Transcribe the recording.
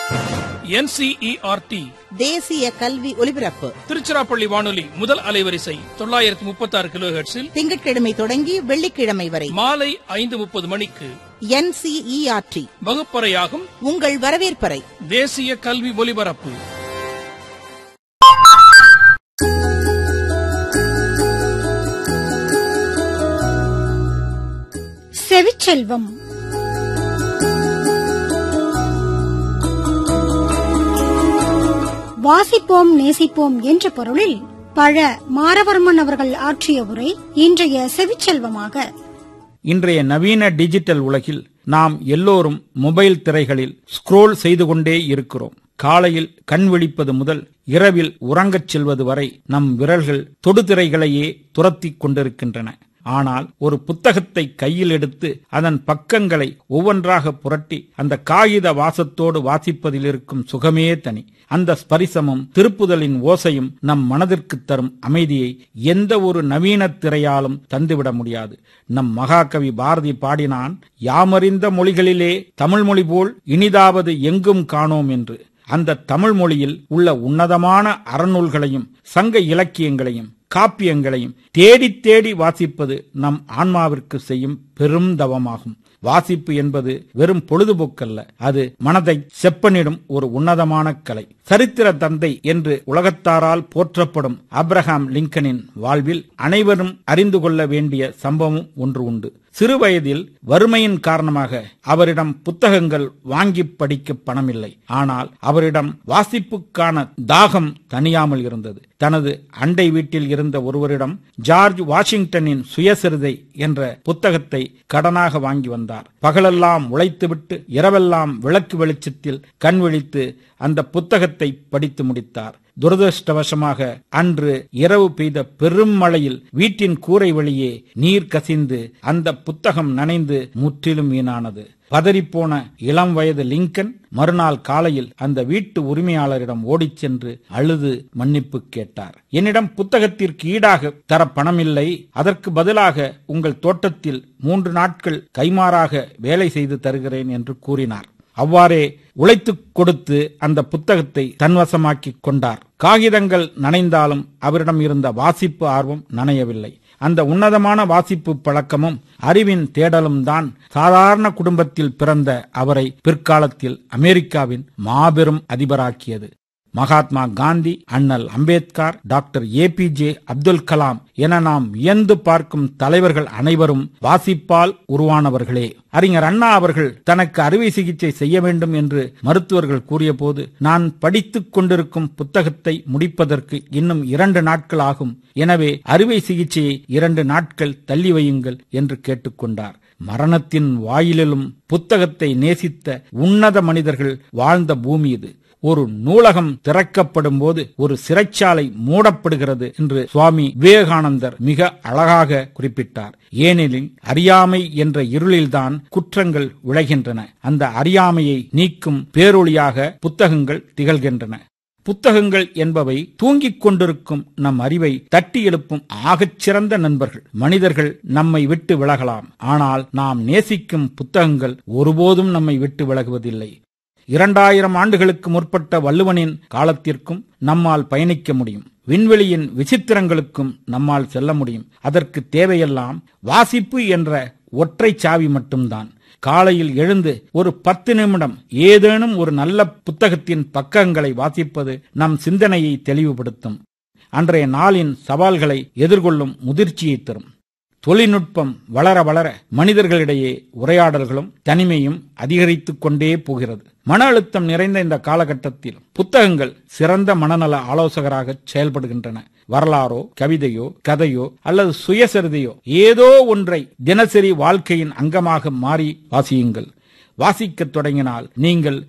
NCERT தேசிய கல்வி ஒலிபரப்பு திருச்சிராப்பள்ளி வானொலி முதல் அலைவரிசை தொள்ளாயிரத்தி முப்பத்தி ஆறு கிலோ ஹெர்ட்ஸில் திங்கட்கிழமை தொடங்கி வெள்ளிக்கிழமை வரை மாலை ஐந்து முப்பது மணிக்கு என்சிஇஆர்டி வகுப்பறையாகும் உங்கள் வரவேற்பறை தேசிய கல்வி ஒலிபரப்பு செவிச்செல்வம் வாசிப்போம் நேசிப்போம் என்ற பொருளில் பழ மாரவர்மன் அவர்கள் ஆற்றிய உரை இன்றைய செவிச்செல்வமாக இன்றைய நவீன டிஜிட்டல் உலகில் நாம் எல்லோரும் மொபைல் திரைகளில் ஸ்க்ரோல் செய்து கொண்டே இருக்கிறோம் காலையில் கண் விழிப்பது முதல் இரவில் உறங்கச் செல்வது வரை நம் விரல்கள் தொடுதிரைகளையே துரத்திக் கொண்டிருக்கின்றன ஆனால் ஒரு புத்தகத்தை கையில் எடுத்து அதன் பக்கங்களை ஒவ்வொன்றாக புரட்டி அந்த காகித வாசத்தோடு வாசிப்பதில் இருக்கும் சுகமே தனி அந்த ஸ்பரிசமும் திருப்புதலின் ஓசையும் நம் மனதிற்கு தரும் அமைதியை எந்த ஒரு நவீன திரையாலும் தந்துவிட முடியாது நம் மகாகவி பாரதி பாடினான் யாமறிந்த மொழிகளிலே தமிழ் மொழி போல் இனிதாவது எங்கும் காணோம் என்று அந்த தமிழ் மொழியில் உள்ள உன்னதமான அறநூல்களையும் சங்க இலக்கியங்களையும் காப்பியங்களையும் தேடி தேடி வாசிப்பது நம் ஆன்மாவிற்கு செய்யும் பெரும் தவமாகும் வாசிப்பு என்பது வெறும் பொழுதுபோக்கல்ல அது மனதை செப்பனிடும் ஒரு உன்னதமான கலை சரித்திர தந்தை என்று உலகத்தாரால் போற்றப்படும் அப்ரஹாம் லிங்கனின் வாழ்வில் அனைவரும் அறிந்து கொள்ள வேண்டிய சம்பவம் ஒன்று உண்டு சிறுவயதில் வறுமையின் காரணமாக அவரிடம் புத்தகங்கள் வாங்கி படிக்க பணமில்லை ஆனால் அவரிடம் வாசிப்புக்கான தாகம் தனியாமல் இருந்தது தனது அண்டை வீட்டில் இருந்த ஒருவரிடம் ஜார்ஜ் வாஷிங்டனின் சுயசரிதை என்ற புத்தகத்தை கடனாக வாங்கி வந்தார் பகலெல்லாம் உழைத்துவிட்டு இரவெல்லாம் விளக்கு வெளிச்சத்தில் கண் விழித்து அந்த புத்தகத்தை படித்து முடித்தார் துரதிருஷ்டவசமாக அன்று இரவு பெய்த பெரும் மழையில் வீட்டின் கூரை வழியே நீர் கசிந்து அந்த புத்தகம் நனைந்து முற்றிலும் வீணானது பதறிப்போன இளம் வயது லிங்கன் மறுநாள் காலையில் அந்த வீட்டு உரிமையாளரிடம் ஓடிச் சென்று அழுது மன்னிப்பு கேட்டார் என்னிடம் புத்தகத்திற்கு ஈடாக தர பணமில்லை அதற்கு பதிலாக உங்கள் தோட்டத்தில் மூன்று நாட்கள் கைமாறாக வேலை செய்து தருகிறேன் என்று கூறினார் அவ்வாறே உழைத்துக் கொடுத்து அந்த புத்தகத்தை தன்வசமாக்கிக் கொண்டார் காகிதங்கள் நனைந்தாலும் அவரிடம் இருந்த வாசிப்பு ஆர்வம் நனையவில்லை அந்த உன்னதமான வாசிப்பு பழக்கமும் அறிவின் தேடலும் தான் சாதாரண குடும்பத்தில் பிறந்த அவரை பிற்காலத்தில் அமெரிக்காவின் மாபெரும் அதிபராக்கியது மகாத்மா காந்தி அண்ணல் Ambedkar doctor A P J Abdul Kalam என நாம் வியந்து பார்க்கும் தலைவர்கள் அனைவரும் வாசிப்பால் உருவானவர்களே அறிஞர் அண்ணா அவர்கள் தனக்கு அறுவை சிகிச்சை செய்ய வேண்டும் என்று மருத்துவர்கள் கூறியபோது நான் படித்துக் கொண்டிருக்கும் புத்தகத்தை முடிப்பதற்கு இன்னும் இரண்டு நாட்கள் ஆகும் எனவே அறுவை சிகிச்சையை இரண்டு நாட்கள் தள்ளி வையுங்கள் என்று கேட்டுக்கொண்டார் மரணத்தின் வாயிலிலும் புத்தகத்தை நேசித்த உன்னத மனிதர்கள் வாழ்ந்த பூமி இது ஒரு நூலகம் திறக்கப்படும் போது ஒரு சிறைச்சாலை மூடப்படுகிறது என்று சுவாமி விவேகானந்தர் மிக அழகாக குறிப்பிட்டார் ஏனெனில் அறியாமை என்ற இருளில்தான் குற்றங்கள் விளைகின்றன அந்த அறியாமையை நீக்கும் பேரொளியாக புத்தகங்கள் திகழ்கின்றன புத்தகங்கள் என்பவை தூங்கிக் கொண்டிருக்கும் நம் அறிவை தட்டி எழுப்பும் ஆகச் சிறந்த நண்பர்கள் மனிதர்கள் நம்மை விட்டு விலகலாம் ஆனால் நாம் நேசிக்கும் புத்தகங்கள் ஒருபோதும் நம்மை விட்டு விலகுவதில்லை இரண்டாயிரம் ஆண்டுகளுக்கு முற்பட்ட வள்ளுவனின் காலத்திற்கும் நம்மால் பயணிக்க முடியும் விண்வெளியின் விசித்திரங்களுக்கும் நம்மால் செல்ல முடியும் அதற்கு தேவையெல்லாம் வாசிப்பு என்ற ஒற்றை சாவி மட்டும்தான் காலையில் எழுந்து ஒரு பத்து நிமிடம் ஏதேனும் ஒரு நல்ல புத்தகத்தின் பக்கங்களை வாசிப்பது நம் சிந்தனையை தெளிவுபடுத்தும் அன்றைய நாளின் சவால்களை எதிர்கொள்ளும் முதிர்ச்சியை தரும் தொழில்நுட்பம் வளர வளர மனிதர்களிடையே உரையாடல்களும் தனிமையும் அதிகரித்துக் கொண்டே போகிறது மன அழுத்தம் நிறைந்த இந்த காலகட்டத்தில் புத்தகங்கள் சிறந்த மனநல ஆலோசகராக செயல்படுகின்றன வரலாறோ கவிதையோ கதையோ அல்லது சுயசரிதையோ ஏதோ ஒன்றை தினசரி வாழ்க்கையின் அங்கமாக மாறி வாசியுங்கள் வாசிக்கத் தொடங்கினால் நீங்கள்